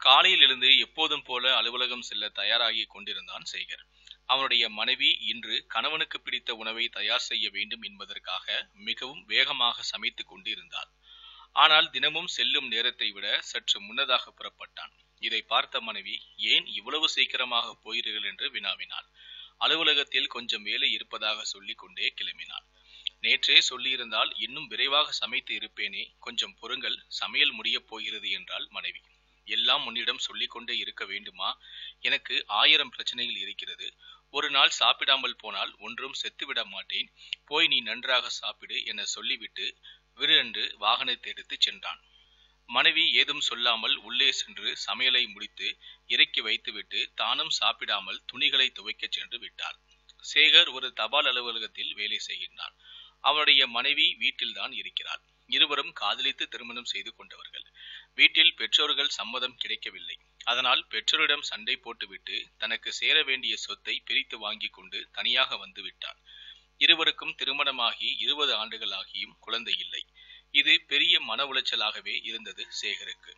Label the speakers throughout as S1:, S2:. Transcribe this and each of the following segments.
S1: காலையில் எழுந்து எப்போதும் போல அலுவலகம் செல்ல தயாராகி கொண்டிருந்தான் சேகர் அவனுடைய மனைவி இன்று கணவனுக்கு பிடித்த உணவை தயார் செய்ய வேண்டும் என்பதற்காக மிகவும் வேகமாக சமைத்துக் கொண்டிருந்தாள் ஆனால் தினமும் செல்லும் நேரத்தை விட சற்று முன்னதாக புறப்பட்டான் இதை பார்த்த மனைவி ஏன் இவ்வளவு சீக்கிரமாக போகிறீர்கள் என்று வினாவினாள் அலுவலகத்தில் கொஞ்சம் வேலை இருப்பதாக சொல்லிக் கொண்டே கிளம்பினாள் நேற்றே சொல்லியிருந்தால் இன்னும் விரைவாக சமைத்து இருப்பேனே கொஞ்சம் பொறுங்கள் சமையல் முடியப் போகிறது என்றாள் மனைவி எல்லாம் உன்னிடம் சொல்லிக் கொண்டே இருக்க வேண்டுமா எனக்கு ஆயிரம் பிரச்சனைகள் இருக்கிறது ஒரு நாள் சாப்பிடாமல் போனால் ஒன்றும் செத்துவிட மாட்டேன் போய் நீ நன்றாக சாப்பிடு என சொல்லிவிட்டு விருன்று வாகனத்தை எடுத்துச் சென்றான் மனைவி ஏதும் சொல்லாமல் உள்ளே சென்று சமையலை முடித்து இறக்கி வைத்துவிட்டு தானும் சாப்பிடாமல் துணிகளை துவைக்கச் சென்று விட்டாள் சேகர் ஒரு தபால் அலுவலகத்தில் வேலை செய்கின்றான் அவனுடைய மனைவி வீட்டில்தான் இருக்கிறாள் இருவரும் காதலித்து திருமணம் செய்து கொண்டவர்கள் வீட்டில் பெற்றோர்கள் சம்மதம் கிடைக்கவில்லை அதனால் பெற்றோரிடம் சண்டை போட்டுவிட்டு தனக்கு சேர வேண்டிய சொத்தை பிரித்து வாங்கி கொண்டு தனியாக வந்து விட்டான் இருவருக்கும் திருமணமாகி இருபது ஆண்டுகள் ஆகியும் குழந்தை இல்லை இது பெரிய மன உளைச்சலாகவே இருந்தது சேகருக்கு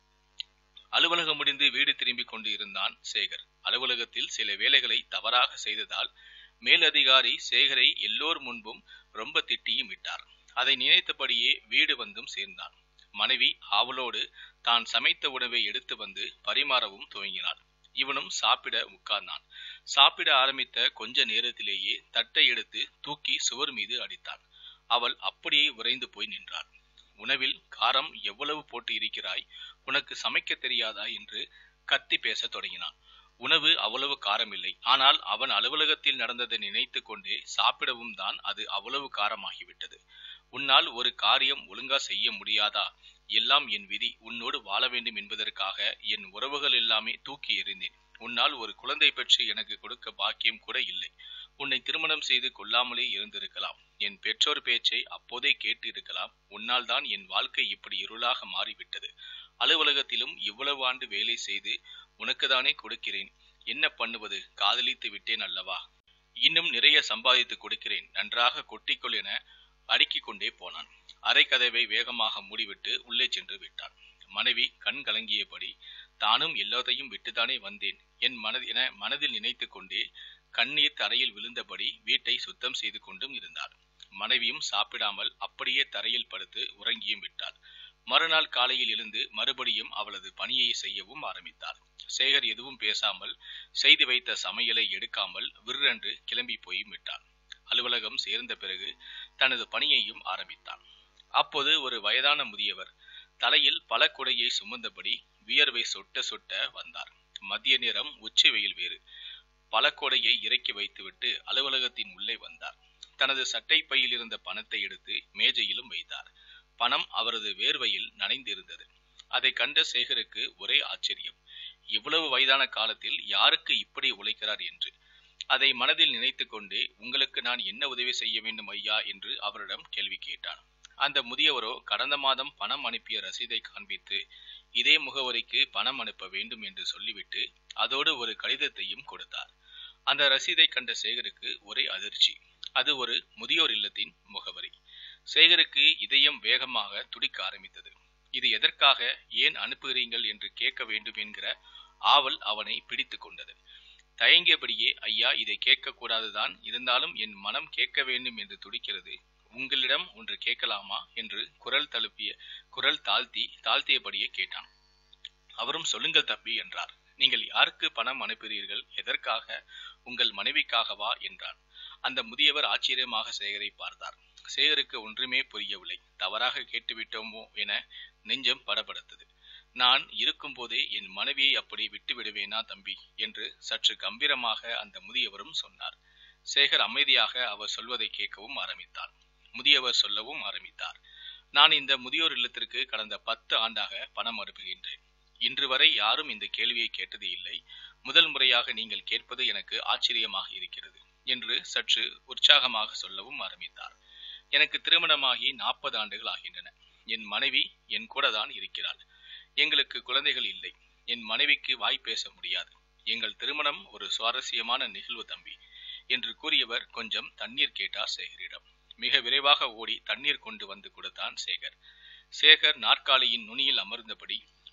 S1: அலுவலகம் முடிந்து வீடு திரும்பிக் கொண்டு இருந்தான் சேகர் அலுவலகத்தில் சில வேலைகளை தவறாக செய்ததால் மேலதிகாரி சேகரை எல்லோர் முன்பும் ரொம்ப திட்டியும் விட்டார் அதை நினைத்தபடியே வீடு வந்தும் சேர்ந்தான் மனைவி ஆவலோடு தான் சமைத்த உணவை எடுத்து வந்து பரிமாறவும் துவங்கினாள் இவனும் சாப்பிட உட்கார்ந்தான் சாப்பிட ஆரம்பித்த கொஞ்ச நேரத்திலேயே தட்டை எடுத்து தூக்கி சுவர் மீது அடித்தான் அவள் அப்படியே உறைந்து போய் நின்றாள் உணவில் காரம் எவ்வளவு போட்டு இருக்கிறாய் உனக்கு சமைக்க தெரியாதா என்று கத்தி பேசத் தொடங்கினான் உணவு அவ்வளவு காரமில்லை ஆனால் அவன் அலுவலகத்தில் நடந்ததை நினைத்து கொண்டே சாப்பிடவும் தான் அது அவ்வளவு காரமாகிவிட்டது உன்னால் ஒரு காரியம் ஒழுங்கா செய்ய முடியாதா எல்லாம் என் விதி உன்னோடு வாழ வேண்டும் என்பதற்காக என் உறவுகள் எல்லாமே தூக்கி எறிந்தேன் உன்னால் ஒரு குழந்தை பெற்று எனக்கு கொடுக்க பாக்கியம் கூட இல்லை உன்னை திருமணம் செய்து கொள்ளாமலே இருந்திருக்கலாம் என் பெற்றோர் பேச்சை அப்போதே கேட்டு இருக்கலாம் உன்னால் தான் என் வாழ்க்கை இப்படி இருளாக மாறிவிட்டது அலுவலகத்திலும் இவ்வளவு ஆண்டு வேலை செய்து உனக்குதானே கொடுக்கிறேன் என்ன பண்ணுவது காதலித்து விட்டேன் அல்லவா இன்னும் நிறைய சம்பாதித்து கொடுக்கிறேன் நன்றாக கொட்டிக்கொள் என அடுக்கிக் கொண்டே போனான் அரை கதவை வேகமாக மூடிவிட்டு உள்ளே சென்று விட்டான் மனைவி கண் கலங்கியபடி தானும் எல்லாத்தையும் விட்டுத்தானே வந்தேன் என் மனது என மனதில் நினைத்து கொண்டே கண்ணீர் தரையில் விழுந்தபடி வீட்டை சுத்தம் செய்து கொண்டும் இருந்தார் மனைவியும் சாப்பிடாமல் அப்படியே தரையில் படுத்து உறங்கியும் விட்டாள் மறுநாள் காலையில் எழுந்து மறுபடியும் அவளது பணியை செய்யவும் ஆரம்பித்தாள் சேகர் எதுவும் பேசாமல் செய்து வைத்த சமையலை எடுக்காமல் விற்றென்று கிளம்பி போயும் விட்டான் அலுவலகம் சேர்ந்த பிறகு தனது பணியையும் ஆரம்பித்தான் அப்போது ஒரு வயதான முதியவர் தலையில் பல குடையை சுமந்தபடி வியர்வை சொட்ட சொட்ட வந்தார் மதிய நேரம் உச்சி வெயில் வேறு பல கொடையை இறக்கி வைத்துவிட்டு அலுவலகத்தின் உள்ளே வந்தார் தனது சட்டை பையில் இருந்த பணத்தை எடுத்து மேஜையிலும் வைத்தார் பணம் அவரது வேர்வையில் நனைந்திருந்தது அதை கண்ட சேகருக்கு ஒரே ஆச்சரியம் இவ்வளவு வயதான காலத்தில் யாருக்கு இப்படி உழைக்கிறார் என்று அதை மனதில் நினைத்து கொண்டே உங்களுக்கு நான் என்ன உதவி செய்ய வேண்டும் ஐயா என்று அவரிடம் கேள்வி கேட்டான் அந்த முதியவரோ கடந்த மாதம் பணம் அனுப்பிய ரசீதை காண்பித்து இதே முகவரிக்கு பணம் அனுப்ப வேண்டும் என்று சொல்லிவிட்டு அதோடு ஒரு கடிதத்தையும் கொடுத்தார் அந்த ரசீதை கண்ட சேகருக்கு ஒரே அதிர்ச்சி அது ஒரு முதியோர் இல்லத்தின் முகவரி சேகருக்கு இதயம் வேகமாக துடிக்க ஆரம்பித்தது இது எதற்காக ஏன் அனுப்புகிறீர்கள் என்று கேட்க வேண்டும் என்கிற ஆவல் அவனை பிடித்து கொண்டது தயங்கியபடியே ஐயா இதை கேட்கக்கூடாதுதான் இருந்தாலும் என் மனம் கேட்க வேண்டும் என்று துடிக்கிறது உங்களிடம் ஒன்று கேட்கலாமா என்று குரல் தழுப்பிய குரல் தாழ்த்தி தாழ்த்தியபடியே கேட்டான் அவரும் சொல்லுங்கள் தம்பி என்றார் நீங்கள் யாருக்கு பணம் அனுப்புகிறீர்கள் எதற்காக உங்கள் மனைவிக்காகவா என்றான் அந்த முதியவர் ஆச்சரியமாக சேகரை பார்த்தார் சேகருக்கு ஒன்றுமே புரியவில்லை தவறாக கேட்டுவிட்டோமோ என நெஞ்சம் படபடத்தது நான் இருக்கும்போதே என் மனைவியை அப்படி விட்டு விடுவேனா தம்பி என்று சற்று கம்பீரமாக அந்த முதியவரும் சொன்னார் சேகர் அமைதியாக அவர் சொல்வதை கேட்கவும் ஆரம்பித்தார் முதியவர் சொல்லவும் ஆரம்பித்தார் நான் இந்த முதியோர் இல்லத்திற்கு கடந்த பத்து ஆண்டாக பணம் அனுப்புகின்றேன் இன்று வரை யாரும் இந்த கேள்வியை கேட்டது இல்லை முதல் முறையாக நீங்கள் கேட்பது எனக்கு ஆச்சரியமாக இருக்கிறது என்று சற்று உற்சாகமாக சொல்லவும் ஆரம்பித்தார் எனக்கு திருமணமாகி நாற்பது ஆண்டுகள் ஆகின்றன என் மனைவி என் கூட தான் இருக்கிறாள் எங்களுக்கு குழந்தைகள் இல்லை என் மனைவிக்கு வாய் பேச முடியாது எங்கள் திருமணம் ஒரு சுவாரஸ்யமான நிகழ்வு தம்பி என்று கூறியவர் கொஞ்சம் தண்ணீர் கேட்டார் சேகரிடம் மிக விரைவாக ஓடி தண்ணீர் கொண்டு வந்து கொடுத்தான் சேகர் சேகர் நாற்காலியின் நுனியில் அமர்ந்தபடி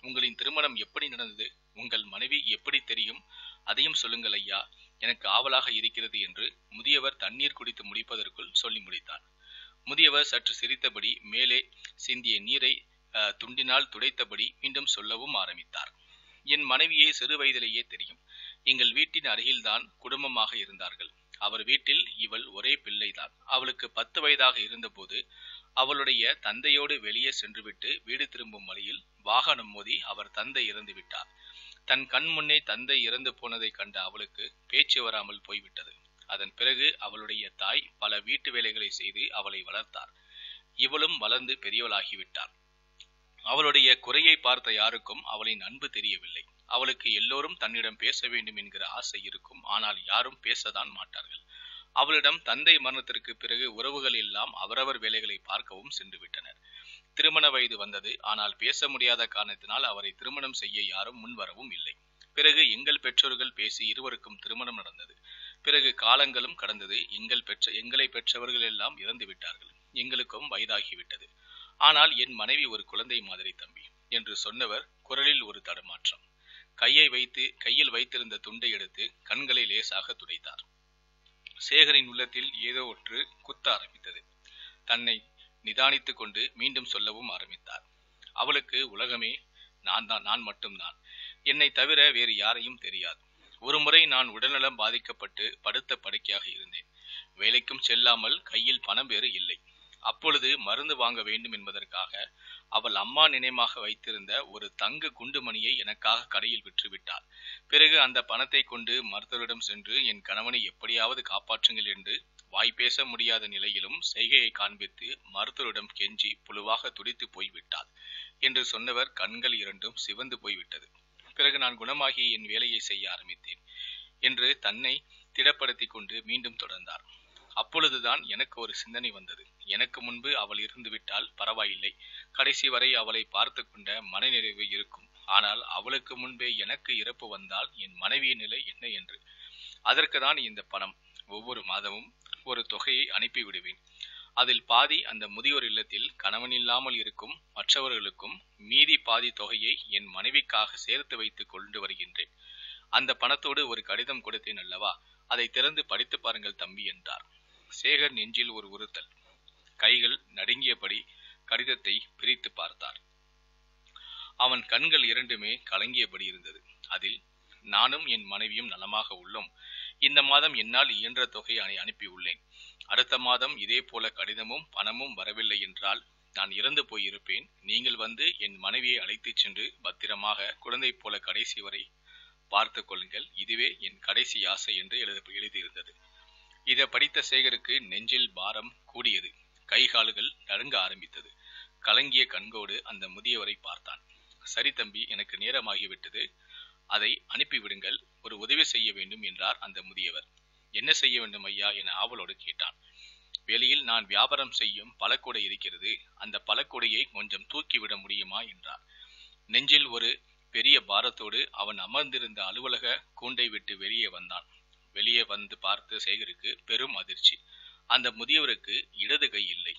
S1: உங்களின் திருமணம் எப்படி நடந்தது உங்கள் மனைவி எப்படி தெரியும் அதையும் சொல்லுங்கள் ஐயா எனக்கு ஆவலாக இருக்கிறது என்று முதியவர் தண்ணீர் குடித்து முடிப்பதற்குள் சொல்லி முடித்தார் முதியவர் சற்று சிரித்தபடி மேலே சிந்திய நீரை அஹ், துண்டினால் துடைத்தபடி மீண்டும் சொல்லவும் ஆரம்பித்தார் என் மனைவியை சிறு வயதிலேயே தெரியும் எங்கள் வீட்டின் அருகில்தான் குடும்பமாக இருந்தார்கள் அவர் வீட்டில் இவள் ஒரே பிள்ளைதான் அவளுக்கு பத்து வயதாக இருந்தபோது அவளுடைய தந்தையோடு வெளியே சென்றுவிட்டு வீடு திரும்பும் வழியில் வாகனம் மோதி அவர் தந்தை இறந்து விட்டார் தன் கண் முன்னே தந்தை இறந்து போனதை கண்ட அவளுக்கு பேச்சு வராமல் போய்விட்டது அதன் பிறகு அவளுடைய தாய் பல வீட்டு வேலைகளை செய்து அவளை வளர்த்தார் இவளும் வளர்ந்து பெரியவளாகிவிட்டாள் அவளுடைய குறையை பார்த்த யாருக்கும் அவளின் அன்பு தெரியவில்லை அவளுக்கு எல்லோரும் தன்னிடம் பேச வேண்டும் என்கிற ஆசை இருக்கும் ஆனால் யாரும் பேசதான் மாட்டார்கள் அவளிடம் தந்தை மரணத்திற்கு பிறகு உறவுகள் எல்லாம் அவரவர் வேலைகளை பார்க்கவும் சென்று விட்டனர் திருமண வயது வந்தது ஆனால் பேச முடியாத காரணத்தினால் அவரை திருமணம் செய்ய யாரும் முன்வரவும் இல்லை பிறகு எங்கள் பெற்றோர்கள் பேசி இருவருக்கும் திருமணம் நடந்தது பிறகு காலங்களும் கடந்தது எங்கள் பெற்ற எங்களை பெற்றவர்கள் எல்லாம் இறந்து விட்டார்கள் எங்களுக்கும் வயதாகிவிட்டது ஆனால் என் மனைவி ஒரு குழந்தை மாதிரி தம்பி என்று சொன்னவர் குரலில் ஒரு தடுமாற்றம் கையை வைத்து கையில் வைத்திருந்த துண்டை எடுத்து கண்களை லேசாக துடைத்தார் சேகரின் உள்ளத்தில் ஏதோ ஒன்று குத்த ஆரம்பித்தது தன்னை நிதானித்துக் கொண்டு மீண்டும் சொல்லவும் ஆரம்பித்தார் அவளுக்கு உலகமே நான் தான் நான் மட்டும்தான் என்னை தவிர வேறு யாரையும் தெரியாது ஒருமுறை நான் உடல்நலம் பாதிக்கப்பட்டு படுத்த படுக்கையாக இருந்தேன் வேலைக்கும் செல்லாமல் கையில் பணம் வேறு இல்லை அப்பொழுது மருந்து வாங்க வேண்டும் என்பதற்காக அவள் அம்மா நினைவாக வைத்திருந்த ஒரு தங்க குண்டுமணியை எனக்காக கடையில் விற்றுவிட்டாள் பிறகு அந்த பணத்தை கொண்டு மருத்துவரிடம் சென்று என் கணவனை எப்படியாவது காப்பாற்றுங்கள் என்று வாய் பேச முடியாத நிலையிலும் செய்கையை காண்பித்து மருத்துவரிடம் கெஞ்சி புழுவாக துடித்து போய்விட்டாள் என்று சொன்னவர் கண்கள் இரண்டும் சிவந்து போய்விட்டது பிறகு நான் குணமாகி என் வேலையை செய்ய ஆரம்பித்தேன் என்று தன்னை திடப்படுத்திக் கொண்டு மீண்டும் தொடர்ந்தார் அப்பொழுதுதான் எனக்கு ஒரு சிந்தனை வந்தது எனக்கு முன்பு அவள் இருந்துவிட்டால் பரவாயில்லை கடைசி வரை அவளை பார்த்து கொண்ட மனநிறைவு இருக்கும் ஆனால் அவளுக்கு முன்பே எனக்கு இறப்பு வந்தால் என் மனைவியின் நிலை என்ன என்று அதற்கு தான் இந்த பணம் ஒவ்வொரு மாதமும் ஒரு தொகையை அனுப்பி விடுவேன் அதில் பாதி அந்த முதியோர் இல்லத்தில் கணவன் இல்லாமல் இருக்கும் மற்றவர்களுக்கும் மீதி பாதி தொகையை என் மனைவிக்காக சேர்த்து வைத்து கொண்டு வருகின்றேன் அந்த பணத்தோடு ஒரு கடிதம் கொடுத்தேன் அல்லவா அதை திறந்து படித்து பாருங்கள் தம்பி என்றார் சேகர் நெஞ்சில் ஒரு உறுத்தல் கைகள் நடுங்கியபடி கடிதத்தை பிரித்து பார்த்தார் அவன் கண்கள் இரண்டுமே கலங்கியபடி இருந்தது அதில் நானும் என் மனைவியும் நலமாக உள்ளோம் இந்த மாதம் என்னால் இயன்ற தொகையை அனுப்பியுள்ளேன் அடுத்த மாதம் இதே போல கடிதமும் பணமும் வரவில்லை என்றால் நான் இறந்து போயிருப்பேன் நீங்கள் வந்து என் மனைவியை அழைத்துச் சென்று பத்திரமாக குழந்தை போல கடைசி வரை பார்த்து கொள்ளுங்கள் இதுவே என் கடைசி ஆசை என்று எழுத எழுதியிருந்தது இதை படித்த சேகருக்கு நெஞ்சில் பாரம் கூடியது கை கால்கள் நடுங்க ஆரம்பித்தது கலங்கிய கண்கோடு அந்த முதியவரை பார்த்தான் சரி தம்பி எனக்கு நேரமாகிவிட்டது அதை அனுப்பிவிடுங்கள் ஒரு உதவி செய்ய வேண்டும் என்றார் அந்த முதியவர் என்ன செய்ய வேண்டும் ஐயா என ஆவலோடு கேட்டான் வெளியில் நான் வியாபாரம் செய்யும் பழக்கூடை இருக்கிறது அந்த பழக்கூடையை கொஞ்சம் தூக்கிவிட முடியுமா என்றார் நெஞ்சில் ஒரு பெரிய பாரத்தோடு அவன் அமர்ந்திருந்த அலுவலக கூண்டை விட்டு வெளியே வந்தான் வெளியே வந்து பார்த்த சேகருக்கு பெரும் அதிர்ச்சி அந்த முதியவருக்கு இடது கை இல்லை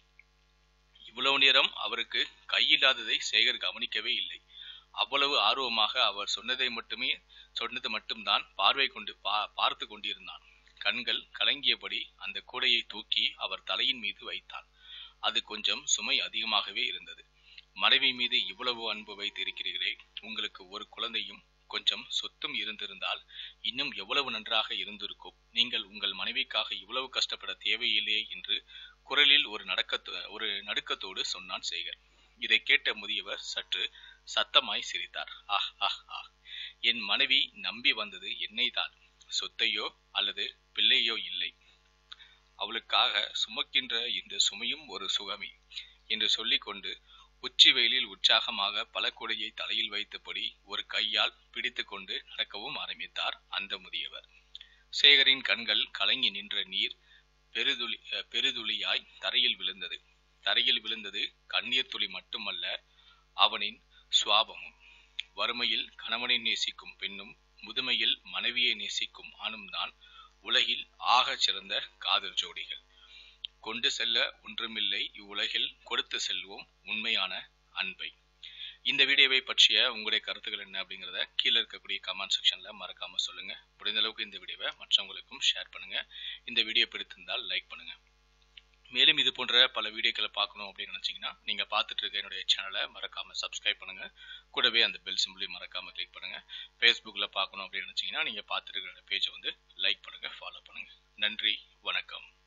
S1: இவ்வளவு நேரம் அவருக்கு கையில்லாததை சேகர் கவனிக்கவே இல்லை அவ்வளவு ஆர்வமாக அவர் சொன்னதை மட்டுமே சொன்னது மட்டும்தான் பார்வை கொண்டு பா பார்த்து கொண்டிருந்தான் கண்கள் கலங்கியபடி அந்த கூடையை தூக்கி அவர் தலையின் மீது வைத்தான் அது கொஞ்சம் சுமை அதிகமாகவே இருந்தது மனைவி மீது இவ்வளவு அன்பு வைத்து இருக்கிறீர்களே உங்களுக்கு ஒரு குழந்தையும் கொஞ்சம் சொத்தும் இருந்திருந்தால் இன்னும் எவ்வளவு நன்றாக இருந்திருக்கும் நீங்கள் உங்கள் மனைவிக்காக இவ்வளவு கஷ்டப்பட தேவையில்லையே என்று குரலில் ஒரு நடக்க ஒரு நடுக்கத்தோடு சொன்னான் சேகர் இதை கேட்ட முதியவர் சற்று சத்தமாய் சிரித்தார் ஆஹ் ஆஹ் ஆஹ் என் மனைவி நம்பி வந்தது என்னை தான் சொத்தையோ அல்லது பிள்ளையோ இல்லை அவளுக்காக சுமக்கின்ற இந்த சுமையும் ஒரு சுகமே என்று சொல்லிக்கொண்டு உச்சி வெயிலில் உற்சாகமாக பழக்குடையை தலையில் வைத்தபடி ஒரு கையால் பிடித்துக்கொண்டு நடக்கவும் ஆரம்பித்தார் அந்த முதியவர் சேகரின் கண்கள் கலங்கி நின்ற நீர் பெருதுளி பெருதுளியாய் தரையில் விழுந்தது தரையில் விழுந்தது கண்ணீர் துளி மட்டுமல்ல அவனின் சுவாபமும் வறுமையில் கணவனை நேசிக்கும் பெண்ணும் முதுமையில் மனைவியை நேசிக்கும் ஆணும் தான் உலகில் ஆகச் சிறந்த காதல் ஜோடிகள் கொண்டு செல்ல ஒன்றுமில்லை இவ்வுலகில் கொடுத்து செல்வோம் உண்மையான அன்பை இந்த வீடியோவை பற்றிய உங்களுடைய கருத்துக்கள் என்ன அப்படிங்கிறத கீழே இருக்கக்கூடிய கமெண்ட் செக்ஷன்ல மறக்காம சொல்லுங்க முடிந்த அளவுக்கு இந்த வீடியோவை மற்றவங்களுக்கும் ஷேர் பண்ணுங்க இந்த வீடியோ பிடித்திருந்தால் லைக் பண்ணுங்க மேலும் இது போன்ற பல வீடியோக்களை பார்க்கணும் அப்படின்னு நினைச்சீங்கன்னா நீங்க பார்த்துட்டு இருக்க என்னுடைய சேனலை மறக்காம சப்ஸ்கிரைப் பண்ணுங்க கூடவே அந்த பெல் சிம்பிளையும் மறக்காம கிளிக் பண்ணுங்க ஃபேஸ்புக்ல பார்க்கணும் அப்படின்னு நினைச்சீங்கன்னா நீங்க பார்த்துட்டு இருக்கிற பேஜை வந்து லைக் பண்ணுங்க ஃபாலோ பண்ணுங்க நன்றி வணக்கம்